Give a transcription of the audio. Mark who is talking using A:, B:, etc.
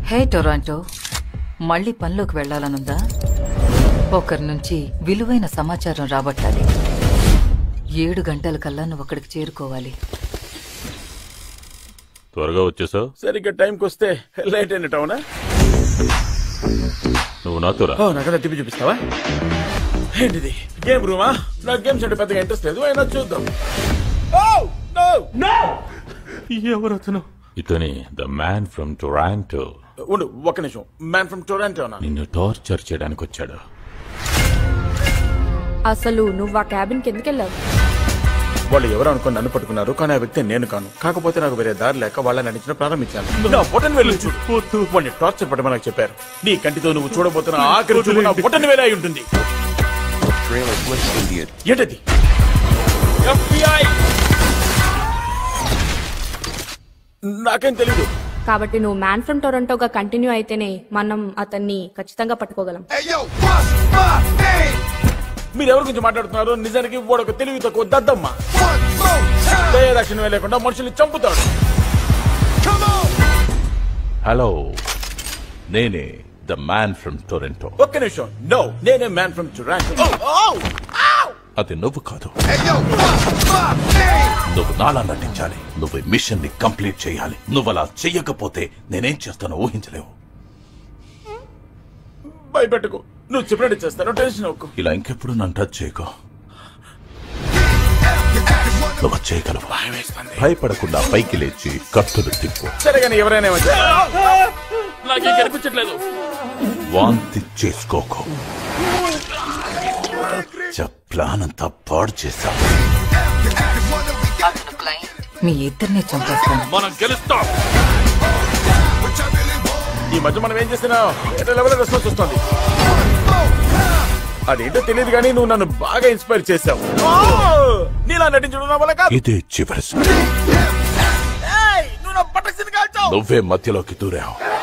A: హే Toronto మళ్ళీ పనిలోకి వెళ్లాలనుందా ఒకరి నుంచి విలువైన సమాచారం రాబట్టాలి ఏడు గంటల కల్లా నువ్వు అక్కడికి చేరుకోవాలి
B: త్వరగా వచ్చేసావు
C: సరిగ్గా టైంకి వస్తే లేట్ అయినట్టు అవునా
B: నువ్వు నాతో రా
C: ఓ నాకదా తిప్పి చూపిస్తావా ఏంటిది గేమ్ రూమా నాకు గేమ్స్ అంటే పెద్దగా ఇంట్రెస్ట్ లేదు అయినా చూద్దాం ఓ నో ఎవరు అతను
B: ఇతని ద మ్యాన్ ఫ్రమ్ టొరాంటో
C: ఉండు ఒక్క నిమిషం మ్యాన్ ఫ్రమ్ టొరాంటోనా
B: నిన్ను టార్చర్ చేయడానికి వచ్చాడు
D: అసలు నువ్వు ఆ క్యాబిన్ కి ఎందుకు వెళ్ళావు
C: వాళ్ళు ఎవరు అనుకుని నన్ను పట్టుకున్నారు కానీ ఆ వ్యక్తి నేను కాను కాకపోతే నాకు వేరే దారి లేక వాళ్ళని నటించడం ప్రారంభించాను నా బొటన్ వెళ్ళి చూడు వాడిని టార్చర్ పెట్టమని నాకు చెప్పారు నీ కంటితో నువ్వు చూడబోతున్న ఆఖరి చూపు నా బొటన్ వేలే అయి ఉంటుంది
E: Trailer flips Indian.
C: ఏంటది FBI! నాకేం తెలీదు
D: కాబట్టి నువ్వు మ్యాన్ ఫ్రమ్ టొరంటోగా కంటిన్యూ అయితేనే మనం అతన్ని ఖచ్చితంగా పట్టుకోగలం
C: మీరు ఎవరి గురించి మాట్లాడుతున్నారు నిజానికి వాడు ఒక తెలివి తక్కువ దద్దమ్మ దయదాక్షిణ్యమే లేకుండా మనుషుల్ని చంపుతాడు
B: హలో నేనే ద మ్యాన్ ఫ్రమ్ టొరంటో
C: ఒక్క నిమిషం నో నేనే మ్యాన్ ఫ్రమ్ టురాంటో
B: అది నువ్వు కాదు నువ్వు నాలా నటించాలి నువ్వు ఈ మిషన్ ని కంప్లీట్ చేయాలి నువ్వు అలా చెయ్యకపోతే నేనేం చేస్తానో ఊహించలేవు
C: భయపెట్టుకు నువ్వు చెప్పినట్టు చేస్తాను టెన్షన్ అవ్వకు
B: ఇలా ఇంకెప్పుడు నన్ను టచ్ చేయకో నువ్వు చేయగలవు భయపడకుండా పైకి లేచి కత్తులు తిప్పు
C: సరే కానీ ఎవరైనా ఏమంటే నాకేం కనిపించట్లేదు
B: వాంతి చేసుకోకు చ- ప్లాన్ అంతా పాడు చేశా
A: అతను క్లయింట్ మీ ఇద్దరిని చంపేస్తాను
C: మనం గెలుస్తాం ఈ మధ్య మనం ఏం చేస్తున్నావు ఏదో లెవెల్ రెస్పాన్స్ వస్తుంది అదేంటో తెలియదు కానీ నువ్వు నన్ను బాగా ఇన్స్పైర్ చేసావు నీలా నటించడం నా వల్ల కాదు
B: ఇదే చివరి
C: ఏయ్, నువ్వు నా పట్టసింది కాల్చావు
B: నువ్వే మధ్యలోకి దూరావు